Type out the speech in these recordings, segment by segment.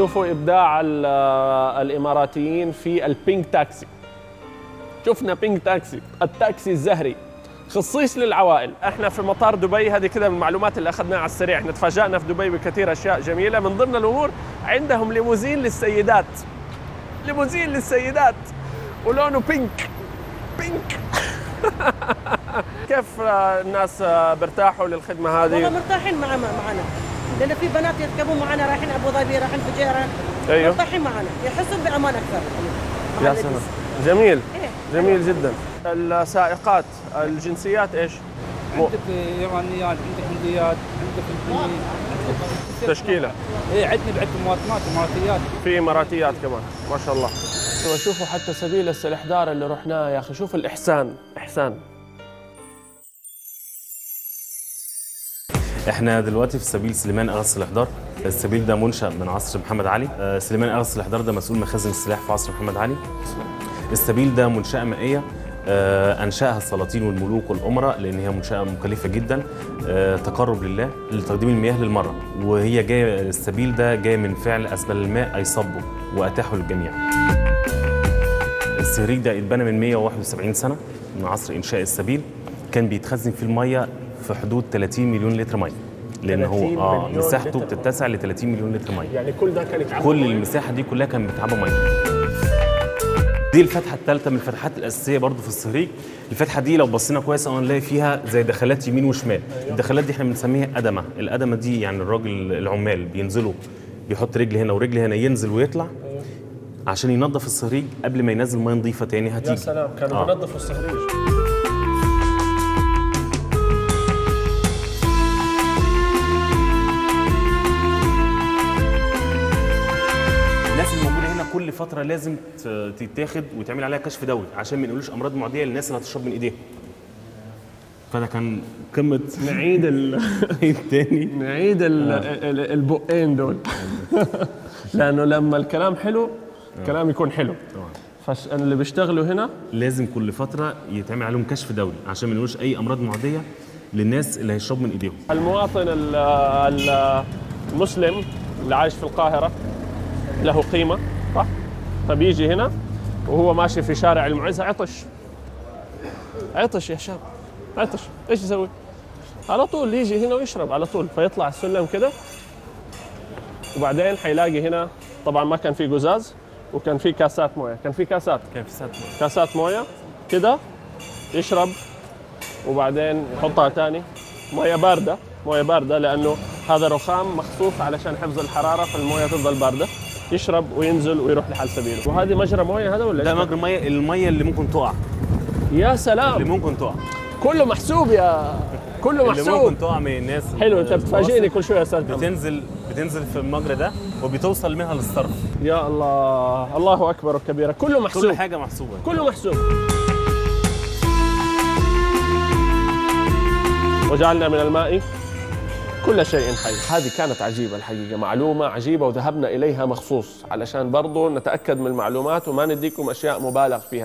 شوفوا ابداع ال- الاماراتيين في البينك تاكسي شفنا بينك تاكسي التاكسي الزهري خصيص للعوائل احنا في مطار دبي هذه كده من المعلومات اللي اخذناها على السريع احنا تفاجأنا في دبي بكثير اشياء جميله من ضمن الامور عندهم ليموزين للسيدات ليموزين للسيدات ولونه بينك بينك كيف آه، الناس آه، بيرتاحوا للخدمه والله هذه مرتاحين مع معنا لان في بنات يركبوا معنا رايحين ابو ظبي رايحين فجيره ايوه مرتاحين معنا يحسون بامان اكثر مع يا اللبس. سلام جميل إيه. جميل جدا السائقات الجنسيات ايش عندك ايرانيات عندك هنديات عندك فلبينيين تشكيله ايه عندنا بعد مواطنات اماراتيات في اماراتيات كمان ما شاء الله وشوفوا حتى سبيل السلحدار اللي رحناه يا اخي شوف الاحسان احسان احنا دلوقتي في سبيل سليمان اغس الاحضار السبيل ده منشأ من عصر محمد علي آه، سليمان اغس الاحضار ده مسؤول مخازن السلاح في عصر محمد علي السبيل ده منشأة مائية آه، أنشأها السلاطين والملوك والأمراء لأن هي منشأة مكلفة جدا آه، تقرب لله لتقديم المياه للمرة وهي جاية السبيل ده جاي من فعل أسبل الماء أي صبه وأتاحه للجميع السهريج ده اتبنى من 171 سنة من عصر إنشاء السبيل كان بيتخزن فيه المية في حدود 30 مليون لتر مية لأن 30 هو اه مليون مساحته لتر مية. بتتسع ل 30 مليون لتر مية يعني كل ده كان يتعبى كل المساحه دي كلها كان بتعبى ميه دي الفتحه الثالثه من الفتحات الاساسيه برضو في الصهريج الفتحه دي لو بصينا كويس أو نلاقي فيها زي دخلات يمين وشمال الدخلات دي احنا بنسميها ادمه الادمه دي يعني الراجل العمال بينزلوا بيحط رجل هنا ورجل هنا ينزل ويطلع عشان ينظف الصهريج قبل ما ينزل ميه نظيفه تاني هتيجي يا سلام كانوا آه. بينظفوا الصهريج الناس اللي موجوده هنا كل فتره لازم ت- تتاخد ويتعمل عليها كشف دوري عشان ما ينقلوش امراض معديه للناس اللي هتشرب من ايديهم فده كان قمه نعيد ال... التاني نعيد ال... ال- البقين دول لانه لما الكلام حلو الكلام يكون حلو فاللي بيشتغلوا هنا لازم كل فتره يتعمل عليهم كشف دوري عشان ما ينقلوش اي امراض معديه للناس اللي هيشربوا من ايديهم المواطن ال- ال- المسلم اللي عايش في القاهرة له قيمة صح؟ فبيجي هنا وهو ماشي في شارع المعز عطش عطش يا شاب عطش ايش يسوي؟ على طول يجي هنا ويشرب على طول فيطلع السلم كده وبعدين حيلاقي هنا طبعا ما كان في قزاز وكان في كاسات مويه كان في كاسات كان في ساعه كاسات مويه كده يشرب وبعدين يحطها تاني مويه بارده مويه بارده لانه هذا رخام مخصوص علشان حفظ الحراره فالمويه تفضل بارده يشرب وينزل ويروح لحال سبيله وهذه مجرى مويه هذا ولا ده إيش؟ مجرى الميه الميه اللي ممكن تقع يا اللي سلام ممكن تقع كله محسوب يا كله اللي محسوب ممكن تقع من الناس حلو انت بتفاجئني كل شويه يا استاذ محمد. بتنزل بتنزل في المجرى ده وبتوصل منها للصرف يا الله الله اكبر وكبيره كله محسوب كل حاجه محسوبه كله محسوب وجعلنا من الماء كل شيء حي هذه كانت عجيبة الحقيقة معلومة عجيبة وذهبنا إليها مخصوص علشان برضو نتأكد من المعلومات وما نديكم أشياء مبالغ فيها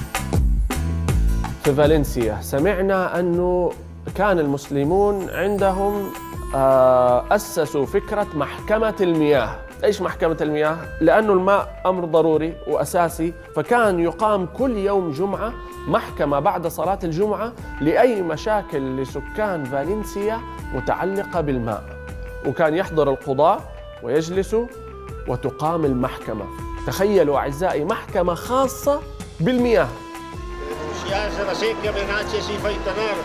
في فالنسيا سمعنا أنه كان المسلمون عندهم آه، أسسوا فكرة محكمة المياه إيش محكمة المياه؟ لأنه الماء أمر ضروري وأساسي فكان يقام كل يوم جمعة محكمة بعد صلاة الجمعة لأي مشاكل لسكان فالنسيا متعلقة بالماء وكان يحضر القضاة ويجلسوا وتقام المحكمة تخيلوا أعزائي محكمة خاصة بالمياه Denunciarse la secchia Venances i Faitanar.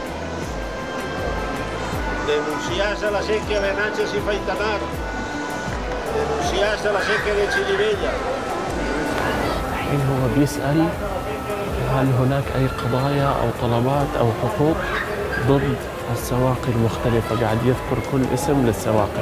Denunciarse la secchia Venances i Faitanar. Denunciarse la secchia del Cilivella. الحين هو بيسأل هل هناك أي قضايا أو طلبات أو حقوق ضد السواقي المختلفة قاعد يذكر كل اسم للسواقي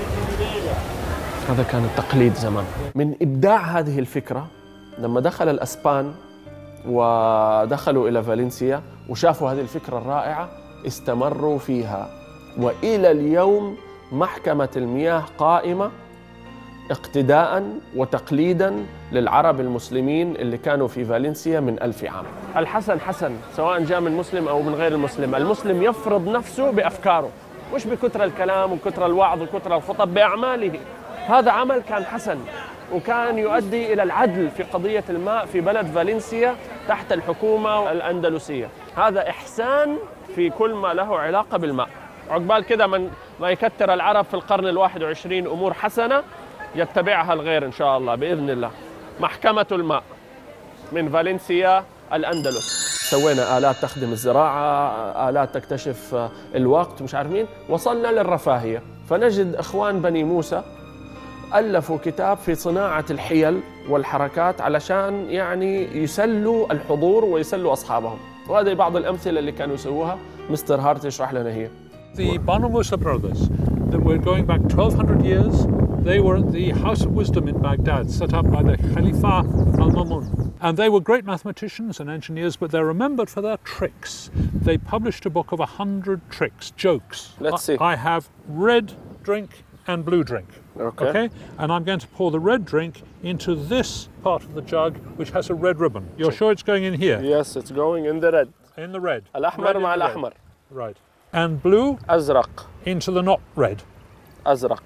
هذا كان التقليد زمان من إبداع هذه الفكرة لما دخل الأسبان ودخلوا إلى فالنسيا وشافوا هذه الفكرة الرائعة استمروا فيها وإلى اليوم محكمة المياه قائمة اقتداء وتقليدا للعرب المسلمين اللي كانوا في فالنسيا من ألف عام الحسن حسن سواء جاء من مسلم أو من غير المسلم المسلم يفرض نفسه بأفكاره مش بكثر الكلام وكثر الوعظ وكثر الخطب بأعماله هذا عمل كان حسن وكان يؤدي إلى العدل في قضية الماء في بلد فالنسيا تحت الحكومة الأندلسية هذا إحسان في كل ما له علاقة بالماء عقبال كده من ما يكتر العرب في القرن الواحد وعشرين أمور حسنة يتبعها الغير إن شاء الله بإذن الله محكمة الماء من فالنسيا الأندلس سوينا آلات تخدم الزراعة آلات تكتشف الوقت مش عارف مين وصلنا للرفاهية فنجد إخوان بني موسى ألفوا كتاب في صناعة الحيل والحركات علشان يعني يسلوا الحضور ويسلوا أصحابهم وهذه بعض الأمثلة اللي كانوا يسووها مستر هارت يشرح لنا هي The Banu Musa brothers, that were going back 1200 years, they were the House of Wisdom in Baghdad, set up by the Khalifa al Mamun. And they were great mathematicians and engineers, but they're remembered for their tricks. They published a book of 100 tricks, jokes. Let's I- see. I have red drink and blue drink. Okay. And I'm going to pour the red drink into this part of the jug, which has a red ribbon. You're sure it's going in here? Yes, it's going in the red In the red. الأحمر Red in مع the red. الأحمر Right. And blue أزرق into the not red. أزرق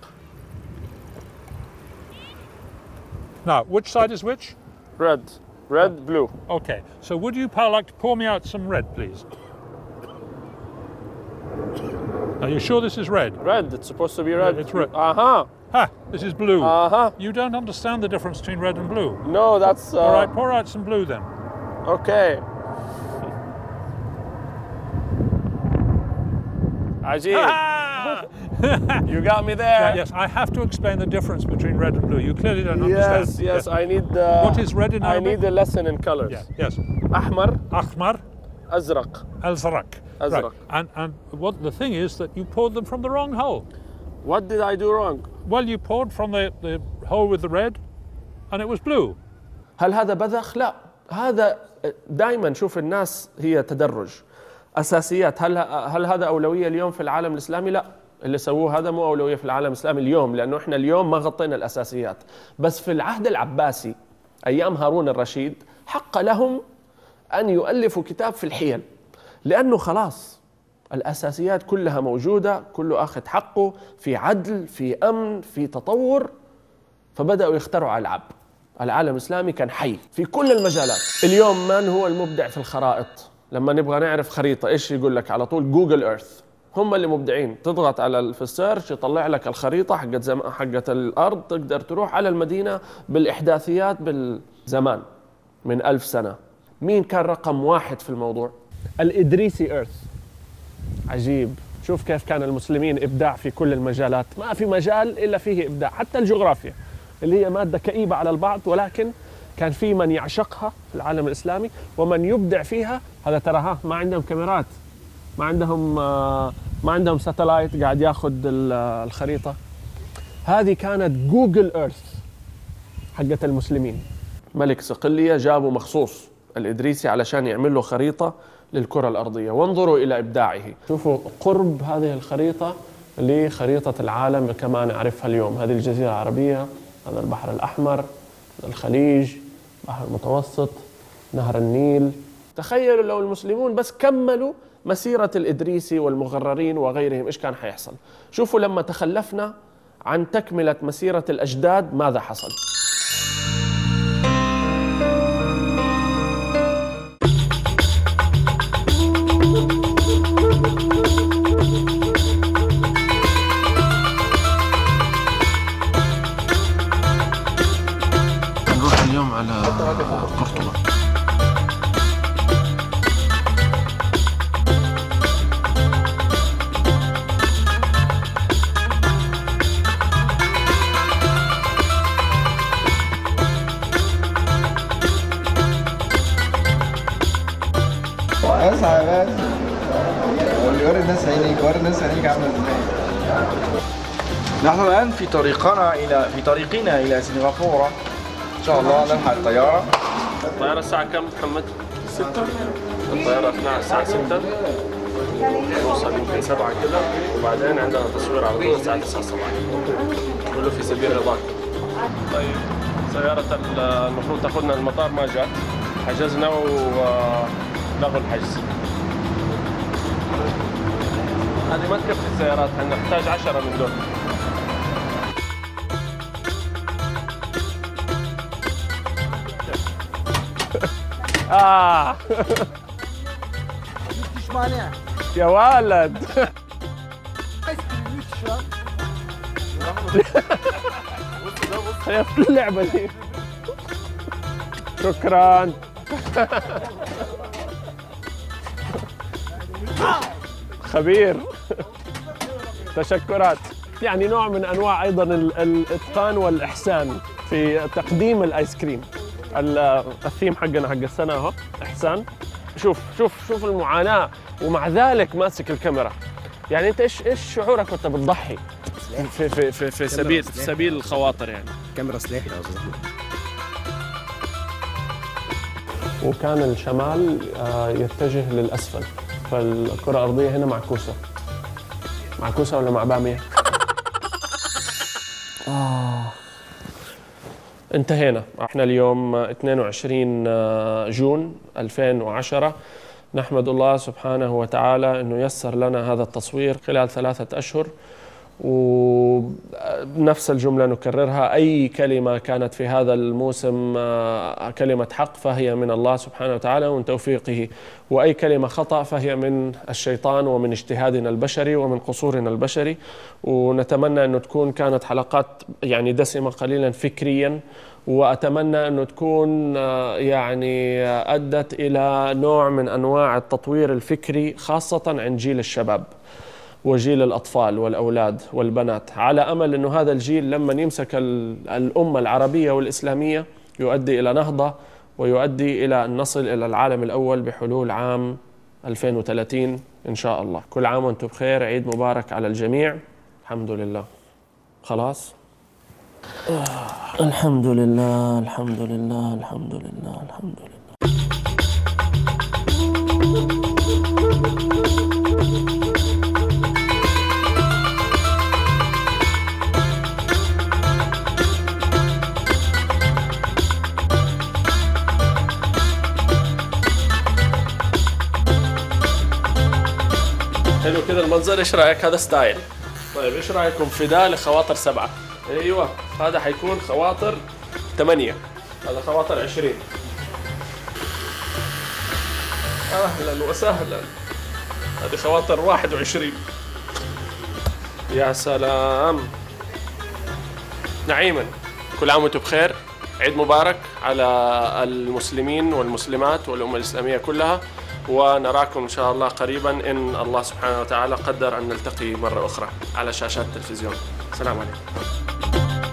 Now, which side is which? red red blue Okay, so would you, pal, like to pour me out some red, please? Are you sure this is red? red it's supposed to be red it's red. uh-huh Ha, this is blue. uh-huh You don't understand the difference between red and blue. no that's uh, All right, pour out some blue then. okay عجيب Ah! you got me there yes, I have to explain the difference between red and blue. You clearly don't yes understand. yes I need uh, What is red in I Arabic? need a lesson in colors Yeah, yes. أحمر Akhmar, أزرق al-zarak. Right. Azraq. And, and what the thing is that you poured them from the wrong hole. what did I do wrong Well, you poured from the, the hole with the red, and it was blue. هل هذا بذخ؟ لا هذا دائما شوف الناس هي تدرج اساسيات هل هل هذا اولويه اليوم في العالم الاسلامي؟ لا اللي سووه هذا مو اولويه في العالم الاسلامي اليوم لانه احنا اليوم ما غطينا الاساسيات بس في العهد العباسي ايام هارون الرشيد حق لهم ان يؤلفوا كتاب في الحيل لانه خلاص الاساسيات كلها موجوده كله اخذ حقه في عدل في امن في تطور فبداوا يخترعوا العاب العالم الاسلامي كان حي في كل المجالات اليوم من هو المبدع في الخرائط لما نبغى نعرف خريطه ايش يقول لك على طول جوجل ايرث هم اللي مبدعين تضغط على ال- في السيرش يطلع لك الخريطه حقت زم... حقت الارض تقدر تروح على المدينه بالاحداثيات بالزمان من ألف سنه مين كان رقم واحد في الموضوع الادريسي ايرث عجيب شوف كيف كان المسلمين ابداع في كل المجالات ما في مجال الا فيه ابداع حتى الجغرافيا اللي هي ماده كئيبه على البعض ولكن كان في من يعشقها في العالم الاسلامي ومن يبدع فيها هذا ترى ها ما عندهم كاميرات ما عندهم آه، ما عندهم ساتلايت قاعد ياخذ ال- آه، الخريطه هذه كانت جوجل ايرث حقت المسلمين ملك صقلية جابوا مخصوص الإدريسي علشان يعمل له خريطة للكرة الأرضية وانظروا إلى إبداعه شوفوا قرب هذه الخريطة لخريطة العالم كما نعرفها اليوم هذه الجزيرة العربية هذا البحر الأحمر هذا الخليج البحر المتوسط نهر النيل تخيلوا لو المسلمون بس كملوا مسيرة الإدريسي والمغررين وغيرهم إيش كان حيحصل شوفوا لما تخلفنا عن تكملة مسيرة الأجداد ماذا حصل نروح اليوم على قرطبة اسعى بس وري الناس عينيك وري الناس عينيك عامله ازاي نحن الان في طريقنا الى في طريقنا الى سنغافوره ان شاء الله نلحق الطياره الطيارة الساعة كم محمد؟ ستة الطيارة 12 الساعة 6 نوصل يمكن 7 كده وبعدين عندنا تصوير على طول الساعة 9 صباحا كله في سبيل رضاك طيب سيارة ال- المفروض تاخذنا المطار ما جات حجزنا ولغوا الحجز هذه ما تكفي السيارات احنا نحتاج 10 من دول آه مش مانع يا ولد هي في اللعبة دي شكرا خبير تشكرات يعني نوع من انواع ايضا ال- الاتقان والاحسان في تقديم الايس كريم ال- الثيم حقنا حق السنه اهو احسان شوف شوف شوف المعاناه ومع ذلك ماسك الكاميرا يعني انت ايش ايش شعورك وانت بتضحي في في في, في سبيل في سبيل الخواطر يعني كاميرا سلاح يا استاذ احمد وكان الشمال آه، يتجه للاسفل فالكره الارضيه هنا معكوسه معكوسه ولا مع باميه آه. انتهينا احنا اليوم 22 آه، جون 2010 نحمد الله سبحانه وتعالى انه يسر لنا هذا التصوير خلال ثلاثه اشهر ونفس الجملة نكررها أي كلمة كانت في هذا الموسم آه، كلمة حق فهي من الله سبحانه وتعالى ومن توفيقه وأي كلمة خطأ فهي من الشيطان ومن اجتهادنا البشري ومن قصورنا البشري ونتمنى أنه تكون كانت حلقات يعني دسمة قليلا فكريا وأتمنى أنه تكون آه، يعني آه، أدت إلى نوع من أنواع التطوير الفكري خاصة عند جيل الشباب وجيل الأطفال والأولاد والبنات على أمل أنه هذا الجيل لما يمسك ال- الأمة العربية والإسلامية يؤدي إلى نهضة ويؤدي إلى أن نصل إلى العالم الأول بحلول عام 2030 إن شاء الله كل عام وأنتم بخير عيد مبارك على الجميع الحمد لله خلاص آه، الحمد لله الحمد لله الحمد لله الحمد لله حلو كذا المنظر ايش رايك هذا ستايل طيب ايش رايكم فداء لخواطر سبعه ايوه هذا حيكون خواطر ثمانيه هذا خواطر عشرين اهلا وسهلا هذه خواطر 21 يا سلام نعيما كل عام وانتم بخير عيد مبارك على المسلمين والمسلمات والأمة الإسلامية كلها ونراكم إن شاء الله قريبا إن الله سبحانه وتعالى قدر أن نلتقي مرة أخرى على شاشات التلفزيون السلام عليكم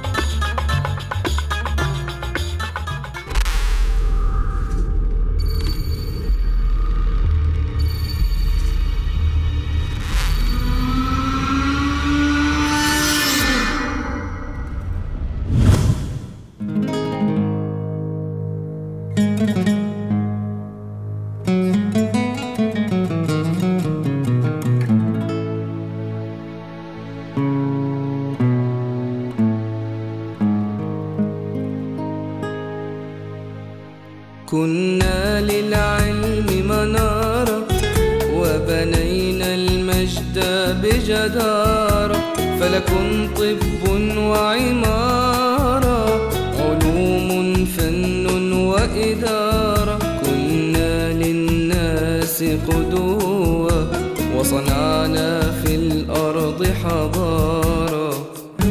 كنا للعلم منارة وبنينا المجد بجدارة فلكن طب وعمارة علوم فن وإدارة كنا للناس قدوة وصنعنا في الأرض حضارة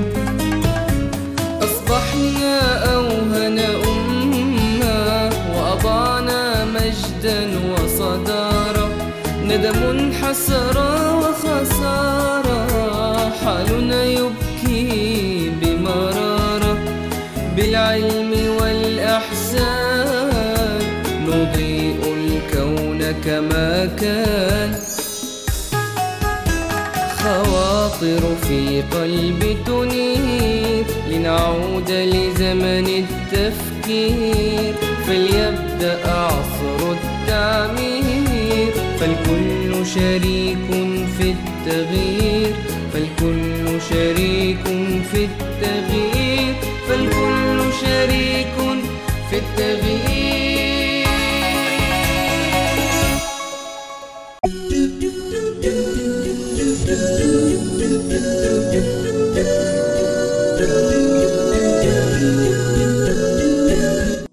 أصبحنا أوهن أمة وأضعنا مجدا وصدارة ندم حسرة وخسارة حالنا يبكي بمرارة بالعلم والأحسان نضيء الكون كما كان خواطر في قلبي تنير لنعود لزمن التفكير فليبدأ عصر التعمير فالكل شريك في التغيير فالكل شريك في التغيير فالكل شريك في التغيير